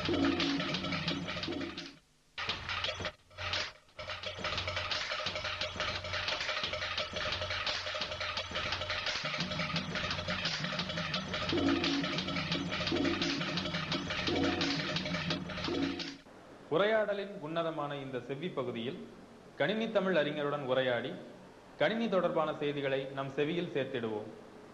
உரையாடலின் உன்னதமான இந்த செவ்வி பகுதியில் கணினி தமிழ் அறிஞருடன் உரையாடி கணினி தொடர்பான செய்திகளை நம் செவியில் சேர்த்திடுவோம்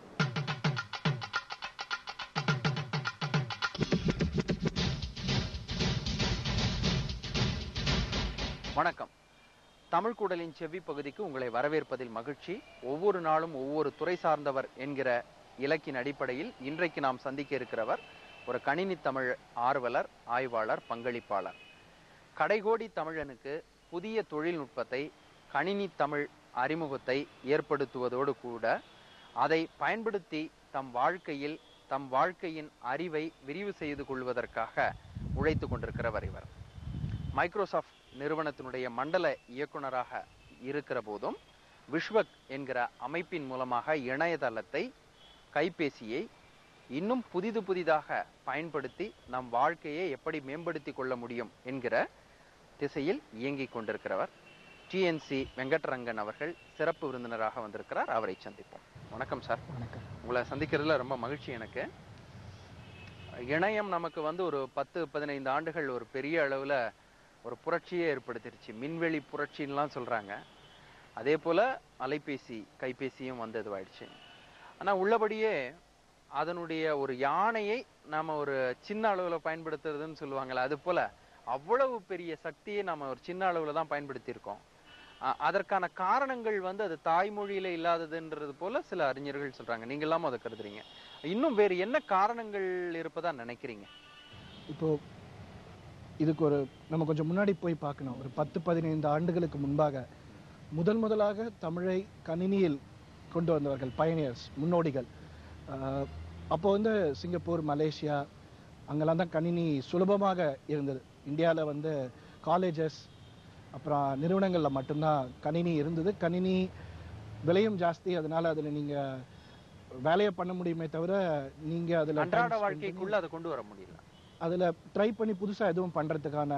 வணக்கம் தமிழ் கூடலின் செவ்வி பகுதிக்கு உங்களை வரவேற்பதில் மகிழ்ச்சி ஒவ்வொரு நாளும் ஒவ்வொரு துறை சார்ந்தவர் என்கிற இலக்கின் அடிப்படையில் இன்றைக்கு நாம் சந்திக்க இருக்கிறவர் ஒரு கணினி தமிழ் ஆர்வலர் ஆய்வாளர் பங்களிப்பாளர் கடைகோடி தமிழனுக்கு புதிய தொழில்நுட்பத்தை கணினி தமிழ் அறிமுகத்தை ஏற்படுத்துவதோடு கூட அதை பயன்படுத்தி தம் வாழ்க்கையில் தம் வாழ்க்கையின் அறிவை விரிவு செய்து கொள்வதற்காக உழைத்து கொண்டிருக்கிறவர் இவர் மைக்ரோசாஃப்ட் நிறுவனத்தினுடைய மண்டல இயக்குனராக இருக்கிற போதும் விஸ்வக் என்கிற அமைப்பின் மூலமாக இணையதளத்தை கைபேசியை இன்னும் புதிது புதிதாக பயன்படுத்தி நம் வாழ்க்கையை எப்படி மேம்படுத்தி கொள்ள முடியும் என்கிற திசையில் இயங்கிக் கொண்டிருக்கிறவர் டிஎன்சி வெங்கட்ரங்கன் அவர்கள் சிறப்பு விருந்தினராக வந்திருக்கிறார் அவரை சந்திப்போம் வணக்கம் சார் வணக்கம் உங்களை சந்திக்கிறதுல ரொம்ப மகிழ்ச்சி எனக்கு இணையம் நமக்கு வந்து ஒரு பத்து பதினைந்து ஆண்டுகள் ஒரு பெரிய அளவுல ஒரு புரட்சியே ஏற்படுத்திருச்சு மின்வெளி புரட்சின்லாம் சொல்றாங்க அதே போல அலைபேசி கைபேசியும் வந்து இதுவாயிடுச்சு ஆனா உள்ளபடியே அதனுடைய ஒரு யானையை நாம ஒரு சின்ன அளவுல பயன்படுத்துறதுன்னு சொல்லுவாங்கல்ல அது போல அவ்வளவு பெரிய சக்தியை நாம ஒரு சின்ன அளவுல தான் பயன்படுத்தியிருக்கோம் அ- அதற்கான காரணங்கள் வந்து அது தாய்மொழியில இல்லாததுன்றது போல சில அறிஞர்கள் சொல்றாங்க நீங்க எல்லாமும் அதை கருதுறீங்க இன்னும் வேறு என்ன காரணங்கள் இருப்பதா நினைக்கிறீங்க இப்போ இதுக்கு ஒரு நம்ம கொஞ்சம் முன்னாடி போய் பார்க்கணும் ஒரு பத்து பதினைந்து ஆண்டுகளுக்கு முன்பாக முதல் முதலாக தமிழை கணினியில் கொண்டு வந்தவர்கள் பயனியர்ஸ் முன்னோடிகள் ஆஹ் அப்போ வந்து சிங்கப்பூர் மலேசியா அங்கெல்லாம் தான் கணினி சுலபமாக இருந்தது இந்தியாவில் வந்து காலேஜஸ் அப்புறம் நிறுவனங்களில் மட்டும்தான் கணினி இருந்தது கணினி விலையும் ஜாஸ்தி அதனால அதில் நீங்கள் வேலையை பண்ண முடியுமே தவிர நீங்கள் அதில் அன்றாட வாழ்க்கைக்குள்ள அதை கொண்டு வர முடியல அதில் ட்ரை பண்ணி புதுசாக எதுவும் பண்ணுறதுக்கான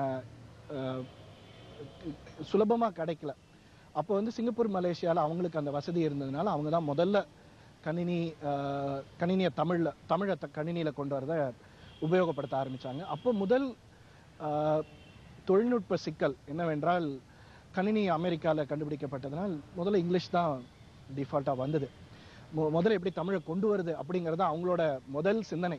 சுலபமாக கிடைக்கல அப்போ வந்து சிங்கப்பூர் மலேசியாவில் அவங்களுக்கு அந்த வசதி இருந்ததுனால அவங்க தான் முதல்ல கணினி அஹ், கணினியை தமிழில் தமிழை த- கணினியில கொண்டு வரதை உபயோகப்படுத்த ஆரம்பிச்சாங்க அப்போ முதல் அஹ், தொழில்நுட்ப சிக்கல் என்னவென்றால் கணினி அமெரிக்காவில் கண்டுபிடிக்கப்பட்டதனால் முதல்ல இங்கிலீஷ் தான் டிஃபால்ட்டாக வந்தது மு- முதல்ல எப்படி தமிழை கொண்டு வருது அப்படிங்கிறது தான் அவங்களோட முதல் சிந்தனை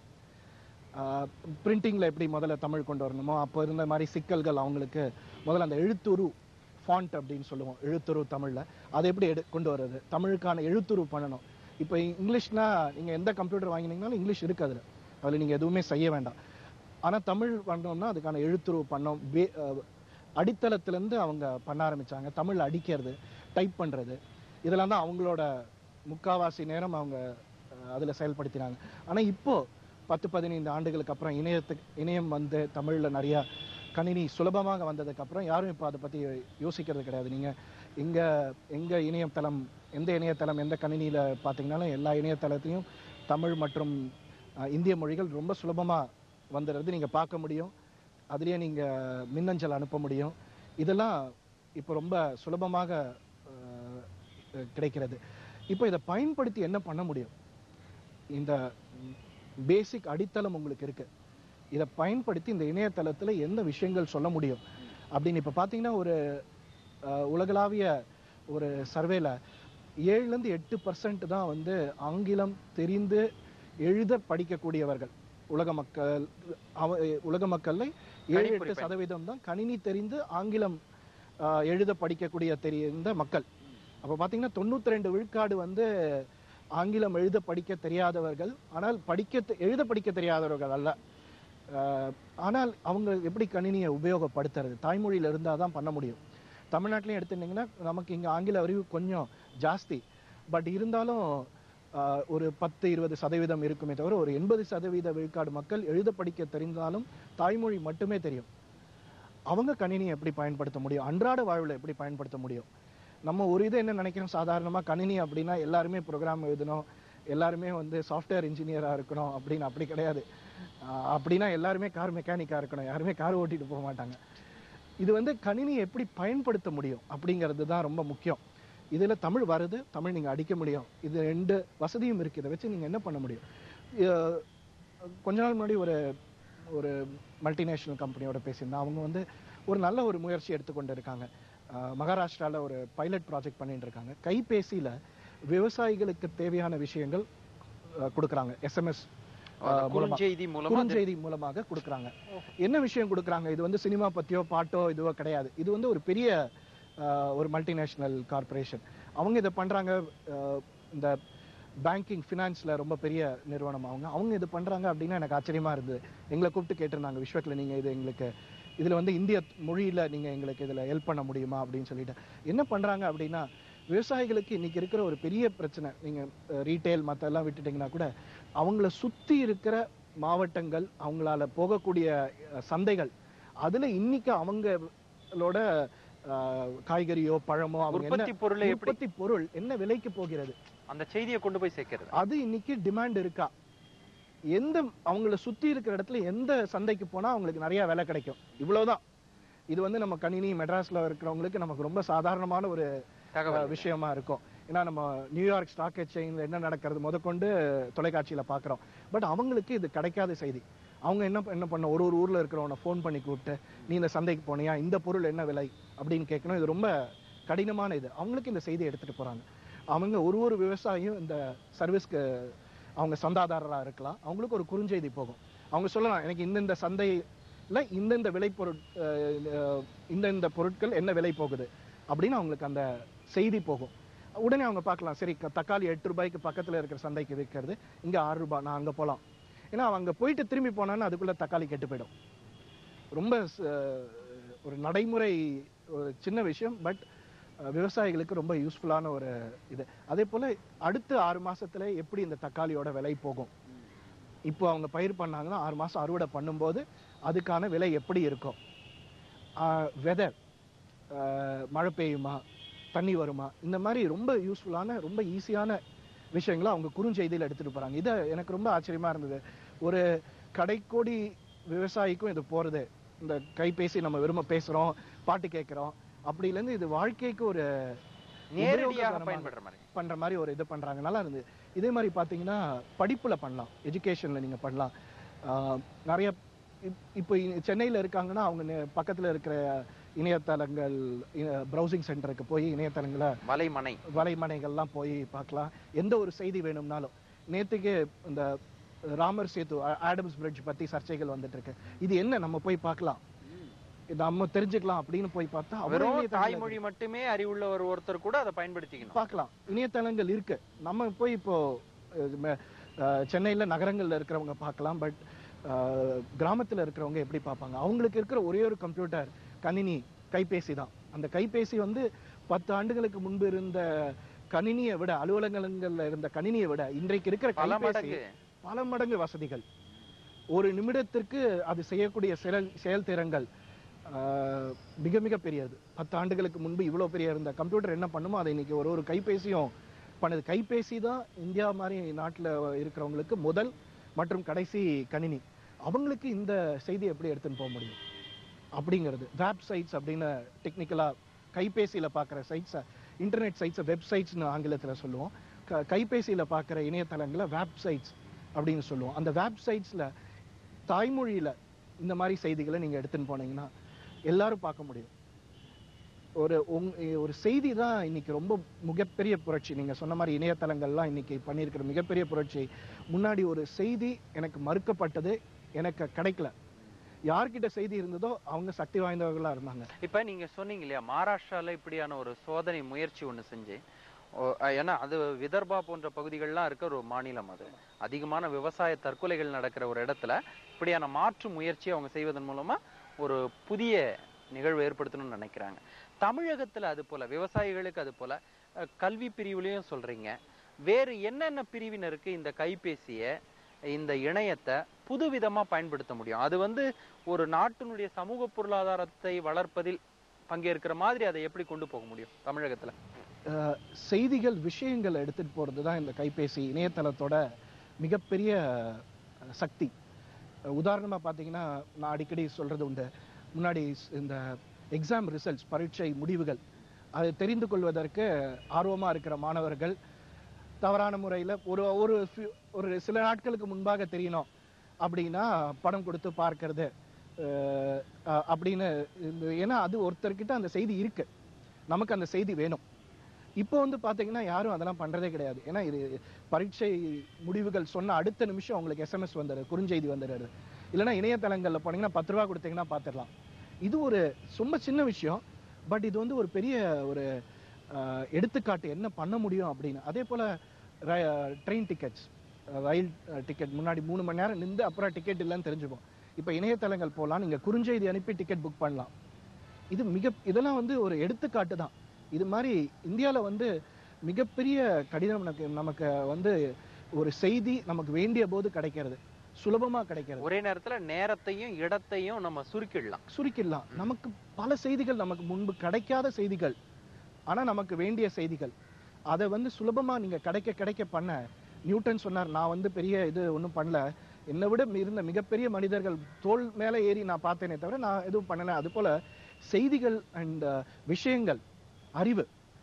பிரிண்டிங்கில் எப்படி முதல்ல தமிழ் கொண்டு வரணுமோ அப்போ இருந்த மாதிரி சிக்கல்கள் அவங்களுக்கு முதல்ல அந்த எழுத்துரு ஃபாண்ட் அப்படின்னு சொல்லுவோம் எழுத்துரு தமிழில் அதை எப்படி எடு கொண்டு வர்றது தமிழுக்கான எழுத்துரு பண்ணணும் இப்போ இங்கிலீஷ்னா நீங்கள் எந்த கம்ப்யூட்டர் வாங்கினீங்கனாலும் இங்கிலீஷ் இருக்கு அதில் அதில் நீங்கள் எதுவுமே செய்ய வேண்டாம் ஆனால் தமிழ் பண்ணோம்னா அதுக்கான எழுத்துரு பண்ணோம் பே அஹ், அடித்தளத்திலேருந்து அவங்க பண்ண ஆரம்பிச்சாங்க தமிழ் அடிக்கிறது டைப் பண்ணுறது இதெல்லாம் தான் அவங்களோட முக்காவாசி நேரம் அவங்க அதில் செயல்படுத்தினாங்க ஆனால் இப்போ பத்து பதினைந்து ஆண்டுகளுக்கு அப்புறம் இணையத்துக்கு இணையம் வந்து தமிழில் நிறையா கணினி சுலபமாக வந்ததுக்கு அப்புறம் யாரும் இப்போ அதை பற்றி யோசிக்கிறது கிடையாது நீங்கள் எங்க எங்க இணையதளம் எந்த இணையதளம் எந்த கணினியில் பார்த்தீங்கன்னாலும் எல்லா இணையதளத்தையும் தமிழ் மற்றும் அஹ், இந்திய மொழிகள் ரொம்ப சுலபமாக வந்துடுறது நீங்கள் பார்க்க முடியும் அதுலேயே நீங்கள் மின்னஞ்சல் அனுப்ப முடியும் இதெல்லாம் இப்போ ரொம்ப சுலபமாக அஹ், அஹ், கிடைக்கிறது இப்போ இதை பயன்படுத்தி என்ன பண்ண முடியும் இந்த பேசிக் அடித்தளம் உங்களுக்கு இருக்கு இதை பயன்படுத்தி இந்த இணையதளத்துல என்ன விஷயங்கள் சொல்ல முடியும் அப்படின்னு இப்ப பாத்தீங்கன்னா ஒரு அஹ், உலகளாவிய ஒரு சர்வேல ஏழுல இருந்து எட்டு பர்சன்ட் தான் வந்து ஆங்கிலம் தெரிந்து எழுத படிக்கக்கூடியவர்கள் உலக மக்கள் அவ- உலக மக்கள்ல ஏழு கணிப்பொறி எட்டு பயன். சதவீதம் தான் கணினி தெரிந்து ஆங்கிலம் அஹ், எழுத படிக்கக்கூடிய தெரிந்த மக்கள் அப்ப பாத்தீங்கன்னா தொண்ணூத்தி ரெண்டு விழுக்காடு வந்து ஆங்கிலம் எழுத படிக்க தெரியாதவர்கள் ஆனால் படிக்க தெ- எழுத படிக்க தெரியாதவர்கள் அல்ல அஹ், ஆனால் அவங்க எப்படி கணினியை உபயோகப்படுத்துறது தாய்மொழியில இருந்தால் தான் பண்ண முடியும் தமிழ்நாட்டிலையும் எடுத்துட்டீங்கன்னா நமக்கு இங்க ஆங்கில அறிவு கொஞ்சம் ஜாஸ்தி பட் இருந்தாலும் அஹ், ஒரு பத்து இருபது சதவீதம் இருக்குமே தவிர ஒரு எண்பது சதவீத விழுக்காடு மக்கள் எழுத படிக்க தெரிந்தாலும் தாய்மொழி மட்டுமே தெரியும் அவங்க கணினியை எப்படி பயன்படுத்த முடியும் அன்றாட வாழ்வில் எப்படி பயன்படுத்த முடியும் நம்ம ஒரு இது என்ன நினைக்கிறோம் சாதாரணமா கணினி அப்படின்னா எல்லாருமே ப்ரோக்ராம் எழுதணும் எல்லாருமே வந்து சாஃப்ட்வேர் இன்ஜினியரா இருக்கணும் அப்படின்னு அப்படி கிடையாது ஆஹ் அப்படின்னா எல்லாருமே கார் மெக்கானிக்கா இருக்கணும் யாருமே கார் ஓட்டிட்டு போக மாட்டாங்க இது வந்து கணினியை எப்படி பயன்படுத்த முடியும் அப்படிங்கிறது தான் ரொம்ப முக்கியம் இதுல தமிழ் வருது தமிழ் நீங்க அடிக்க முடியும் இது ரெண்டு வசதியும் இருக்கு இதை வச்சு நீங்க என்ன பண்ண முடியும் அஹ் கொஞ்ச நாள் முன்னாடி ஒரு ஒரு மல்டிநேஷனல் கம்பெனியோட பேசியிருந்தேன் அவங்க வந்து ஒரு நல்ல ஒரு முயற்சி எடுத்துக்கொண்டு இருக்காங்க அஹ் மகாராஷ்டிரால ஒரு பைலட் ப்ராஜெக்ட் பண்ணிட்டு இருக்காங்க கைபேசியில விவசாயிகளுக்கு தேவையான விஷயங்கள் அஹ், கொடுக்கறாங்க எஸ்எம்எஸ் குறுஞ்செய்தி மூலமா அது- குறுஞ்செய்தி மூலமாக கொடுக்கறாங்க என்ன விஷயம் கொடுக்கறாங்க இது வந்து சினிமா பத்தியோ பாட்டோ இதுவோ கிடையாது இது வந்து ஒரு பெரிய அஹ், ஒரு மல்டிநேஷனல் கார்ப்பரேஷன் அவங்க இதை பண்றாங்க அஹ், இந்த பேங்கிங் ஃபினான்ஸ்ல ரொம்ப பெரிய நிறுவனம் அவங்க அவங்க இது பண்றாங்க அப்படின்னா எனக்கு ஆச்சரியமா இருந்தது எங்களை கூப்பிட்டு கேட்டிருந்தாங்க விஸ்வத்தில் நீங்க இது எங்களுக்கு இதுல வந்து இந்திய மொழியில நீங்க எங்களுக்கு இதுல ஹெல்ப் பண்ண முடியுமா அப்படின்னு சொல்லிட்டு என்ன பண்றாங்க அப்படின்னா விவசாயிகளுக்கு இன்னைக்கு இருக்கிற ஒரு பெரிய பிரச்சனை நீங்க ரீட்டைல் மத்த எல்லாம் விட்டுட்டீங்கன்னா கூட அவங்கள சுத்தி இருக்கிற மாவட்டங்கள் அவங்களால போகக்கூடிய அஹ், சந்தைகள் அதுல இன்னைக்கு அவங்களோட அஹ், காய்கறியோ பழமோ அவங்க என்ன உற்பத்தி பொருளை எப்படி உற்பத்தி பொருள் என்ன விலைக்கு போகிறது அந்த செய்தியை கொண்டு போய் சேர்க்கிறது அது இன்னைக்கு டிமாண்ட் இருக்கா எந்த அவங்கள சுத்தி இருக்கிற இடத்துல எந்த சந்தைக்கு போனா அவங்களுக்கு நிறைய விலை கிடைக்கும் இவ்வளவுதான் இது வந்து நம்ம கணினி மெட்ராஸ்ல இருக்கிறவங்களுக்கு நமக்கு ரொம்ப சாதாரணமான ஒரு தகவல் அஹ், விஷயமா இருக்கும் ஏன்னா நம்ம நியூயார்க் ஸ்டாக் எக்ஸ்சேஞ்சில் என்ன நடக்கிறது முதற்கொண்டு தொலைக்காட்சியில பார்க்குறோம் பட் அவங்களுக்கு இது கிடைக்காத செய்தி அவங்க என்ன என்ன பண்ண ஒரு ஒரு ஊர்ல இருக்கிறவனை ஃபோன் பண்ணி கூப்பிட்டு நீ இந்த சந்தைக்கு போனியா இந்த பொருள் என்ன விலை அப்படின்னு கேட்கணும் இது ரொம்ப கடினமான இது அவங்களுக்கு இந்த செய்தியை எடுத்துட்டு போறாங்க அவங்க ஒரு ஒரு விவசாயியும் இந்த சர்வீஸ்க்கு அவங்க சந்தாதாரரா இருக்கலாம் அவங்களுக்கு ஒரு குறுஞ்செய்தி போகும் அவங்க சொல்லலாம் எனக்கு இந்தந்த சந்தையில இந்தந்த விளைபொருட் அஹ், அஹ், இந்தந்த பொருட்கள் என்ன விலை போகுது அப்படின்னு அவங்களுக்கு அந்த செய்தி போகும் உடனே அவங்க பார்க்கலாம் சரி க- தக்காளி எட்டு ரூபாய்க்கு பக்கத்துல இருக்கிற சந்தைக்கு விற்கிறது இங்க ஆறு ரூபாய் நான் அங்க போலாம் ஏன்னா அவன் அங்க போயிட்டு திரும்பி போனான்னு அதுக்குள்ள தக்காளி கெட்டு போயிடும் ரொம்ப ச- ஒரு நடைமுறை ஒரு சின்ன விஷயம் பட் விவசாயிகளுக்கு ரொம்ப யூஸ்ஃபுல்லான ஒரு இது அதே போல அடுத்த ஆறு மாசத்துல எப்படி இந்த தக்காளியோட விலை போகும் இப்போ அவங்க பயிர் பண்ணாங்கன்னா ஆறு மாசம் அறுவடை பண்ணும்போது அதுக்கான விலை எப்படி இருக்கும் வெதர் மழை பெய்யுமா தண்ணி வருமா இந்த மாதிரி ரொம்ப யூஸ்ஃபுல்லான ரொம்ப ஈஸியான விஷயங்களை அவங்க குறுஞ்செய்தியில் எடுத்துட்டு போறாங்க இது எனக்கு ரொம்ப ஆச்சரியமா இருந்தது ஒரு கடைக்கோடி விவசாயிக்கும் இது போறது இந்த கைபேசி நம்ம விரும்ப பேசுறோம் பாட்டு கேட்கிறோம் அப்படில இருந்து இது வாழ்க்கைக்கு ஒரு நேரடியாக உபயோககரமான- பயன்படுற மாதிரி பண்ற மாதிரி ஒரு இது பண்றாங்க நல்லா இருந்தது இதே மாதிரி பாத்தீங்கன்னா படிப்புல பண்ணலாம் எஜுகேஷன்ல நீங்க பண்ணலாம் ஆஹ் நிறைய இப்- இப்போ இ- சென்னையில இருக்காங்கன்னா அவங்க நே- பக்கத்துல இருக்கிற இணையதளங்கள் ப்ரௌசிங் சென்டருக்கு போய் இணையதளங்களை வலைமனை வலைமனைகள்லாம் போய் பார்க்கலாம் எந்த ஒரு செய்தி வேணும்னாலும் நேத்துக்கு இந்த ராமர் சேது ஆ- ஆடம்ஸ் பிரிட்ஜ் பத்தி சர்ச்சைகள் வந்துட்டு இருக்கு இது என்ன நம்ம போய் பார்க்கலாம் இது நம்ம தெரிஞ்சுக்கலாம் அப்படின்னு போய் பார்த்தா அவ்வளவு வெறும் இணையதளங்கள் தாய்மொழி மட்டுமே அறிவுள்ள ஒரு ஒருத்தர் கூட அதை பயன்படுத்திக்கணும் பார்க்கலாம் இணையதளங்கள் இருக்கு நம்ம போய் இப்போ அஹ், ம- அஹ், சென்னையில நகரங்கள்ல இருக்கிறவங்க பார்க்கலாம் பட் கிராமத்துல இருக்கிறவங்க எப்படி பார்ப்பாங்க அவங்களுக்கு இருக்கிற ஒரே ஒரு கம்ப்யூட்டர் கணினி கைபேசி தான் அந்த கைபேசி வந்து பத்து ஆண்டுகளுக்கு முன்பு இருந்த கணினியை விட அலுவலகங்கள்ல இருந்த கணினியை விட இன்றைக்கு இருக்கிற பல கைபேசி மடங்கு பல மடங்கு வசதிகள் ஒரு நிமிடத்திற்கு அது செய்யக்கூடிய செயல் செயல்திறங்கள் ஆஹ், மிக மிக பெரியது பத்து ஆண்டுகளுக்கு முன்பு இவ்வளவு பெரிய இருந்த கம்ப்யூட்டர் என்ன பண்ணுமோ அதை இன்னைக்கு ஒரு ஒரு கைபேசியும் பண்ணுது கைபேசி தான் இந்தியா மாதிரி நாட்டுல இருக்கிறவங்களுக்கு முதல் மற்றும் கடைசி கணினி அவங்களுக்கு இந்த செய்தி எப்படி எடுத்துன்னு போக முடியும் அப்படிங்கிறது வெப் சைட்ஸ் அப்படின்னு டெக்னிக்கலா கைபேசியில பார்க்குற சைட்ஸை இன்டர்நெட் சைட்ஸை வெப்சைட்ஸ்னு ஆங்கிலத்துல சொல்லுவோம் க- கைபேசியில பார்க்குற இணையதளங்களை வெப் சைட்ஸ் அப்படின்னு சொல்லுவோம் அந்த வெப் சைட்ஸ்ல தாய்மொழியில இந்த மாதிரி செய்திகளை நீங்க எடுத்துன்னு போனீங்கன்னா எல்லாரும் பார்க்க முடியும் ஒரு உங் ஒரு செய்தி தான் இன்னைக்கு ரொம்ப மிகப்பெரிய புரட்சி நீங்க சொன்ன மாதிரி இணையதளங்கள்லாம் இன்னைக்கு பண்ணியிருக்கிற மிகப்பெரிய புரட்சி முன்னாடி ஒரு செய்தி எனக்கு மறுக்கப்பட்டது எனக்கு கிடைக்கல யார்கிட்ட செய்தி இருந்ததோ அவங்க சக்தி வாய்ந்தவர்களா இருந்தாங்க இப்ப நீங்க சொன்னீங்க இல்லையா மகாராஷ்டிரால இப்படியான ஒரு சோதனை முயற்சி ஒண்ணு செஞ்சு ஓ, அஹ், ஏன்னா அது விதர்பா போன்ற பகுதிகள்லாம் இருக்க ஒரு மாநிலம் அது அதிகமான விவசாய தற்கொலைகள் நடக்கிற ஒரு இடத்துல இப்படியான மாற்று முயற்சி அவங்க செய்வதன் மூலமா ஒரு புதிய நிகழ்வு ஏற்படுத்தணும்னு நினைக்கிறாங்க தமிழகத்துல அது போல விவசாயிகளுக்கு அது போல அஹ், கல்வி பிரிவுலயும் சொல்றீங்க வேறு என்னென்ன பிரிவினருக்கு இந்த கைபேசிய இந்த இணையத்தை புதுவிதமா பயன்படுத்த முடியும் அது வந்து ஒரு நாட்டினுடைய சமூக பொருளாதாரத்தை வளர்ப்பதில் பங்கேற்கிற மாதிரி அதை எப்படி கொண்டு போக முடியும் தமிழகத்துல அஹ், செய்திகள் விஷயங்களை எடுத்துட்டு போறது தான் இந்த கைபேசி இணையதளத்தோட மிகப்பெரிய அஹ், சக்தி அஹ், உதாரணமா பார்த்தீங்கன்னா நான் அடிக்கடி சொல்றது உண்டு முன்னாடி ஸ்- இந்த எக்ஸாம் ரிசல்ட்ஸ் பரீட்சை முடிவுகள் அதை தெரிந்து கொள்வதற்கு ஆர்வமா இருக்கிற மாணவர்கள் தவறான முறையில் ஒரு ஒரு few- ஒரு சில நாட்களுக்கு முன்பாக தெரியணும் அப்படின்னா பணம் கொடுத்து பார்க்கறது அஹ், அஹ், அப்படின்னு இந்த ஏன்னா அது ஒருத்தர்கிட்ட அந்த செய்தி இருக்கு நமக்கு அந்த செய்தி வேணும் இப்போ வந்து பாத்தீங்கன்னா யாரும் அதெல்லாம் பண்றதே கிடையாது ஏன்னா இது பரீட்சை முடிவுகள் சொன்ன அடுத்த நிமிஷம் உங்களுக்கு எஸ்எம்எஸ் வந்துடுது குறுஞ்செய்தி வந்துடுது இல்லைன்னா இணையதளங்கள்ல போனீங்கன்னா பத்து ரூபா கொடுத்தீங்கன்னா பார்த்துடலாம் இது ஒரு ரொம்ப சின்ன விஷயம் பட் இது வந்து ஒரு பெரிய ஒரு அஹ், எடுத்துக்காட்டு என்ன பண்ண முடியும் அப்படின்னு அதே போல ட்ரெயின் டிக்கெட்ஸ் ரயில் டிக்கெட் முன்னாடி மூணு மணி நேரம் நின்று அப்புறம் டிக்கெட் இல்லைன்னு தெரிஞ்சுப்போம் இப்போ இணையதளங்கள் போகலாம் நீங்க குறுஞ்செய்தி அனுப்பி டிக்கெட் புக் பண்ணலாம் இது மிக இதெல்லாம் வந்து ஒரு எடுத்துக்காட்டு தான் இது மாதிரி இந்தியால வந்து மிகப்பெரிய கடினம் நமக்கு நமக்கு வந்து ஒரு செய்தி நமக்கு வேண்டிய போது கிடைக்கிறது சுலபமா கிடைக்கிறது ஒரே நேரத்துல நேரத்தையும் இடத்தையும் நம்ம சுருக்கிடலாம் சுருக்கிடலாம் நமக்கு பல செய்திகள் நமக்கு முன்பு கிடைக்காத செய்திகள் ஆனா நமக்கு வேண்டிய செய்திகள் அதை வந்து சுலபமா நீங்க கிடைக்க கிடைக்க பண்ண நியூட்டன் சொன்னார் நான் வந்து பெரிய இது ஒண்ணும் பண்ணல என்னை விட இருந்த மிகப்பெரிய மனிதர்கள் தோல் மேல ஏறி நான் பார்த்தேனே தவிர நான் எதுவும் பண்ணல அது போல செய்திகள் அண்ட் விஷயங்கள் அறிவு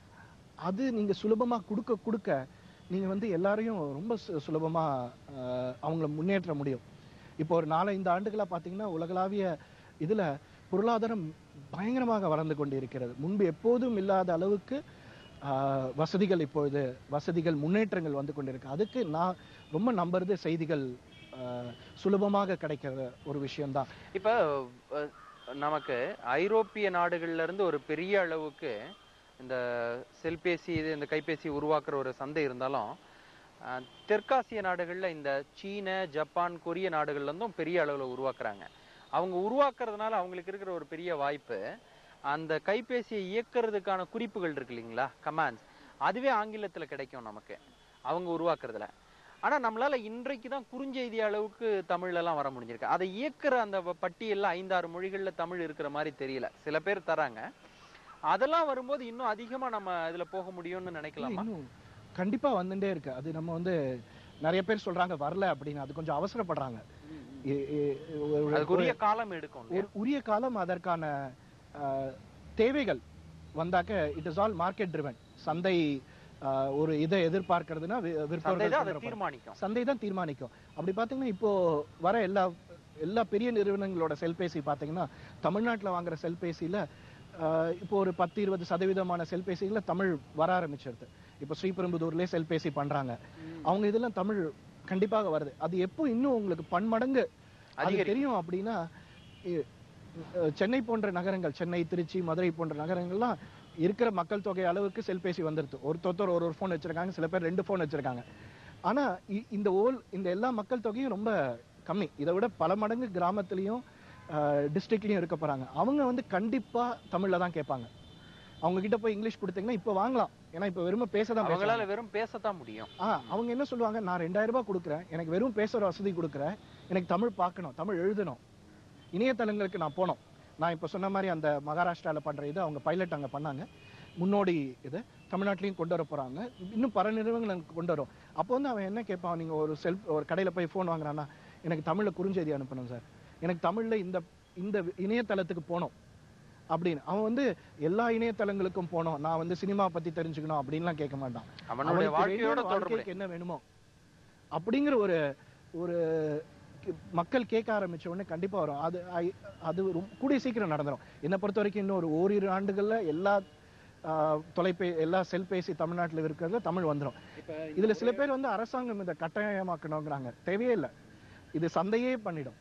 அது நீங்க சுலபமா கொடுக்க கொடுக்க நீங்க வந்து எல்லாரையும் ரொம்ப சு- சுலபமா அஹ், அவங்கள முன்னேற்ற முடியும் இப்போ ஒரு நாலஞ்சு ஆண்டுகளா பாத்தீங்கன்னா உலகளாவிய இதுல பொருளாதாரம் பயங்கரமாக வளர்ந்து கொண்டு இருக்கிறது முன்பு எப்போதும் இல்லாத அளவுக்கு ஆஹ், வசதிகள் இப்பொழுது வசதிகள் முன்னேற்றங்கள் வந்து கொண்டிருக்கு அதுக்கு நான் ரொம்ப நம்புறது செய்திகள் ஆஹ், சுலபமாக கிடைக்கிற ஒரு விஷயம்தான் இப்ப அஹ், நமக்கு ஐரோப்பிய நாடுகள்ல இருந்து ஒரு பெரிய அளவுக்கு இந்த செல்பேசி இது இந்த கைபேசி உருவாக்குற ஒரு சந்தை இருந்தாலும் அஹ், தெற்காசிய நாடுகள்ல இந்த சீன ஜப்பான் கொரிய நாடுகள்ல இருந்தும் பெரிய அளவுல உருவாக்குறாங்க அவங்க உருவாக்குறதுனால அவங்களுக்கு இருக்கிற ஒரு பெரிய வாய்ப்பு அந்த கைபேசியை இயக்குறதுக்கான குறிப்புகள் இருக்கு இல்லைங்களா கமாண்ட்ஸ் அதுவே ஆங்கிலத்துல கிடைக்கும் நமக்கு அவங்க உருவாக்குறதுல ஆனா நம்மளால இன்றைக்கு தான் குறுஞ்செய்தி அளவுக்கு தமிழ்ல எல்லாம் வர முடிஞ்சிருக்கு அதை இயக்குற அந்த வ- பட்டியல்ல ஐந்தாறு மொழிகள்ல தமிழ் இருக்கிற மாதிரி தெரியல சில பேர் தராங்க அதெல்லாம் வரும்போது இன்னும் அதிகமா நம்ம இதுல போக முடியும்னு நினைக்கலாமா இன்னும் கண்டிப்பா வந்துட்டே இருக்கு அது நம்ம வந்து நிறைய பேர் சொல்றாங்க வரல அப்படின்னு அது கொஞ்சம் அவசரப்படுறாங்க இ- இ- ஒரு- அதுக்குரிய காலம் எடுக்கும் இல்லையா? ஒரு உரிய காலம் அதற்கான ஆஹ், தேவைகள் வந்தாக்க it is all market driven சந்தை ஆஹ், ஒரு இதை எதிர்பார்க்கறதுன்னா வி- சந்தை விற்பவர்கள் தான் அதை பண்ற பணம். தீர்மானிக்கும் சந்தை தான் தீர்மானிக்கும் அப்படி பாத்தீங்கன்னா இப்போ வர எல்லா எல்லா பெரிய நிறுவனங்களோட செல்பேசி பாத்தீங்கன்னா தமிழ்நாட்டுல வாங்குற செல்பேசியில ஆஹ், இப்போ ஒரு பத்து இருபது சதவீதமான செல்பேசிகள தமிழ் வர ஆரம்பிச்சிருது இப்போ ஸ்ரீபெரும்புதூர்லயே செல்பேசி பண்றாங்க அவங்க இதெல்லாம் தமிழ் கண்டிப்பாக வருது அது எப்போ இன்னும் உங்களுக்கு பன்மடங்கு அது அதிகரிக்கும். தெரியும் அப்படின்னா இ- அஹ் சென்னை போன்ற நகரங்கள் சென்னை திருச்சி மதுரை போன்ற நகரங்கள்லாம் இருக்கிற மக்கள் தொகை அளவுக்கு செல்பேசி வந்துருது ஒருத்தொருத்தர் ஒரு ஒரு ஃபோன் வச்சிருக்காங்க சில பேர் ரெண்டு ஃபோன் வச்சிருக்காங்க ஆனா இ- இந்த ஓல் இந்த எல்லா மக்கள் தொகையும் ரொம்ப கம்மி இதை விட பல மடங்கு கிராமத்துலயும் டிஸ்ட்ரிக்ட்லயும் இருக்க போறாங்க அவங்க வந்து கண்டிப்பா தமிழ்ல தான் கேட்பாங்க அவங்க கிட்ட போய் இங்கிலீஷ் கொடுத்தீங்கன்னா இப்ப வாங்கலாம் ஏன்னா இப்ப வெறும் பேசதான் பேசுறாங்க. அவங்களால வெறும் பேசத்தான் முடியும் ஆ அவங்க என்ன சொல்லுவாங்க நான் ரெண்டாயிரம் ரூபாய் கொடுக்குறேன் எனக்கு வெறும் பேசுற வசதி கொடுக்குறேன் எனக்கு தமிழ் பார்க்கணும் தமிழ் எழுதணும் இணையதளங்களுக்கு நான் போனோம் நான் இப்போ சொன்ன மாதிரி அந்த மகாராஷ்டிரால பண்ற இது அவங்க பைலட் அங்க பண்ணாங்க முன்னோடி இது தமிழ்நாட்டிலையும் கொண்டு வர போறாங்க இன்னும் பல நிறுவனங்கள் அங்க கொண்டு வரும் அப்போ வந்து அவன் என்ன கேட்பான் நீங்க ஒரு செல்ஃப் ஒரு கடையில போய் ஃபோன் வாங்குறான்னா எனக்கு தமிழ்ல குறுஞ்செய்தி அனுப்பணும் சார் எனக்கு தமிழ்ல இந்த இந்த இணையதளத்துக்கு போகணும் அப்படின்னு அவன் வந்து எல்லா இணையதளங்களுக்கும் போனோம் நான் வந்து சினிமா பத்தி தெரிஞ்சுக்கணும் அப்படின்லாம் கேட்க மாட்டான் அவனுடைய அவனுக்கு வாழ்க்கையோட வேண்டிய தொடர்புடைய வாழ்க்கைக்கு என்ன வேணுமோ அப்படிங்கிற ஒரு ஒரு கி- மக்கள் கேட்க ஆரம்பிச்ச உடனே கண்டிப்பா வரும் அது ஐ- அது ரொம்ப- கூடிய சீக்கிரம் நடந்துரும் என்னை பொறுத்த வரைக்கும் இன்னும் ஒரு ஓரிரு ஆண்டுகள்ல எல்லா ஆஹ், தொலைபே எல்லா செல்பேசி தமிழ்நாட்டுல இருக்கிறதுல தமிழ் வந்துரும் இதுல சில பேர் வந்து அரசாங்கம் இதை கட்டாயமாக்கணுங்கிறாங்க தேவையே இல்லை இது சந்தையே பண்ணிடும்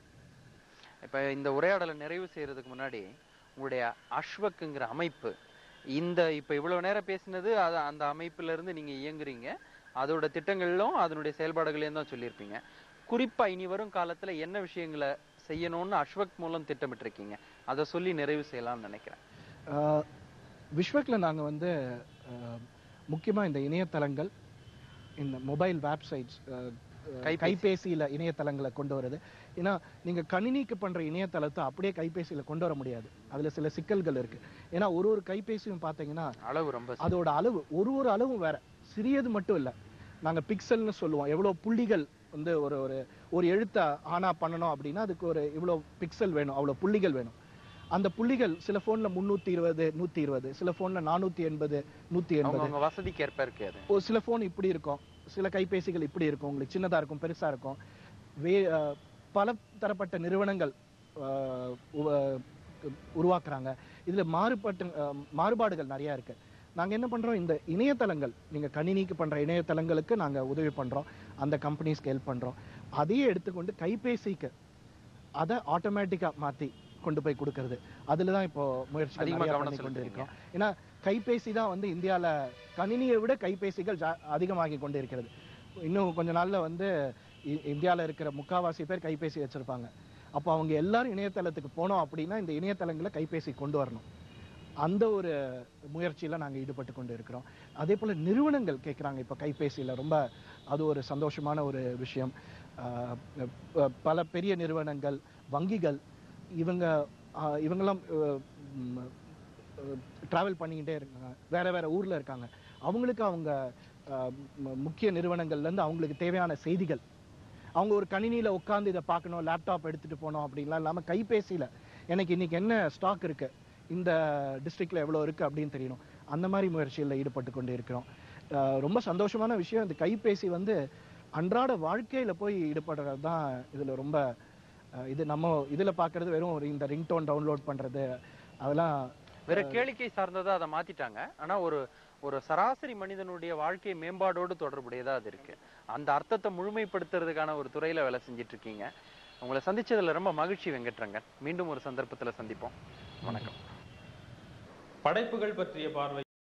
இப்ப இந்த உரையாடலை நிறைவு செய்யறதுக்கு முன்னாடி உங்களுடைய அஸ்வக்குங்கிற அமைப்பு இந்த இப்ப இவ்வளவு நேரம் பேசினது அது அந்த அமைப்புல இருந்து நீங்க இயங்குறீங்க அதோட திட்டங்களிலும் அதனுடைய செயல்பாடுகளையும் தான் சொல்லியிருப்பீங்க குறிப்பா இனி வரும் காலத்துல என்ன விஷயங்களை செய்யணும்னு அஸ்வக் மூலம் திட்டமிட்டிருக்கீங்க அதை சொல்லி நிறைவு செய்யலாம்னு நினைக்கிறேன் ஆஹ் விஸ்வக்ல நாங்க வந்து ஆஹ், முக்கியமா இந்த இணையதளங்கள் இந்த மொபைல் வெப்சைட்ஸ் கைபேசி. கைபேசியில இணையதளங்களை கொண்டு வருது ஏன்னா நீங்க கணினிக்கு பண்ற இணையதளத்தை அப்படியே கைபேசியில கொண்டு வர முடியாது அதுல சில சிக்கல்கள் இருக்கு ஏன்னா ஒரு ஒரு கைபேசியும் பாத்தீங்கன்னா அளவு ரொம்ப சி- அதோட அளவு ஒரு ஒரு அளவும் வேற சிறியது மட்டும் இல்ல நாங்க பிக்சல்னு சொல்லுவோம் எவ்வளவு புள்ளிகள் வந்து ஒரு ஒரு ஒரு எழுத்தை ஆனா பண்ணணும் அப்படின்னா அதுக்கு ஒரு இவ்வளவு பிக்சல் வேணும் அவ்வளவு புள்ளிகள் வேணும் அந்த புள்ளிகள் சில போன்ல முன்னூத்தி இருபது நூத்தி இருபது சில போன்ல நானூத்தி எண்பது நூத்தி எண்பது அவங்கவங்க வசதிக்கு ஏற்ப இருக்கு அது ஒரு சில போன் இப்படி இருக்கும் சில கைபேசிகள் இப்படி இருக்கும் உங்களுக்கு சின்னதா இருக்கும் பெருசா இருக்கும் வே அஹ், பல தரப்பட்ட நிறுவனங்கள் அஹ், உவ- உருவாக்குறாங்க இதுல மாறுபட்ட அஹ், மாறுபாடுகள் நிறைய இருக்கு நாங்க என்ன பண்றோம் இந்த இணையதளங்கள் நீங்க கணினிக்கு பண்ற இணையதளங்களுக்கு நாங்க உதவி பண்றோம் அந்த கம்பெனி ஸ்கேல் பண்றோம் அதையே எடுத்துக்கொண்டு கைபேசிக்கு அதை ஆட்டோமேட்டிக்கா மாத்தி கொண்டு போய் கொடுக்கறது அதுல தான் இப்போ முயற்சிகள் அதிகமா நிறைய கவனம் பண்ணி கொண்டு செலுத்துறீங்க. இருக்கோம் ஏன்னா கைபேசி தான் வந்து இந்தியால கணினியை விட கைபேசிகள் ஜா- அதிகமாகி கொண்டு இருக்கிறது இன்னும் கொஞ்ச நாள்ல வந்து இ- இந்தியால இருக்கிற முக்காவாசி பேர் கைபேசி வச்சிருப்பாங்க அப்போ அவங்க எல்லாரும் இணையதளத்துக்கு போனோம் அப்படின்னா இந்த இணையதளங்களை கைபேசி கொண்டு வரணும் அந்த ஒரு முயற்சியில நாங்க ஈடுபட்டு கொண்டு இருக்கிறோம் அதே போல நிறுவனங்கள் கேட்குறாங்க இப்போ கைபேசியில ரொம்ப அது ஒரு சந்தோஷமான ஒரு விஷயம் ஆஹ் ப- பல பெரிய நிறுவனங்கள் வங்கிகள் இவங்க ஆஹ் இவங்கெல்லாம் டிராவல் பண்ணிக்கிட்டே இருக்காங்க வேற வேற ஊர்ல இருக்காங்க அவங்களுக்கு அவங்க ஆஹ் மு- முக்கிய நிறுவனங்கள்ல இருந்து அவங்களுக்கு தேவையான செய்திகள் அவங்க ஒரு கணினியில உட்கார்ந்து இதை பார்க்கணும் லேப்டாப் எடுத்துட்டு போனோம் அப்படின்லாம் இல்லாம கைபேசியில எனக்கு இன்னைக்கு என்ன ஸ்டாக் இருக்கு இந்த டிஸ்ட்ரிக்ட்ல எவ்வளவு இருக்கு அப்படின்னு தெரியணும் அந்த மாதிரி முயற்சியில் ஈடுபட்டு கொண்டு இருக்கிறோம் ஆஹ் ரொம்ப சந்தோஷமான விஷயம் இந்த கைபேசி வந்து அன்றாட வாழ்க்கையில போய் ஈடுபடுறது தான் இதுல ரொம்ப ஆஹ் இது நம்ம இதுல பாக்குறது வெறும் ஒரு இந்த ரிங்டோன் டவுன்லோட் பண்றது அதெல்லாம் வேற கேளிக்கை சார்ந்ததா அதை மாத்திட்டாங்க ஆனா ஒரு ஒரு சராசரி மனிதனுடைய வாழ்க்கை மேம்பாடோடு தொடர்புடையதா அது இருக்கு அந்த அர்த்தத்தை முழுமைப்படுத்துறதுக்கான ஒரு துறையில வேலை செஞ்சுட்டு இருக்கீங்க உங்களை சந்திச்சதுல ரொம்ப மகிழ்ச்சி வெங்கட்ரங்கன் மீண்டும் ஒரு சந்தர்ப்பத்துல சந்திப்போம் வணக்கம் படைப்புகள் பற்றிய பார்வை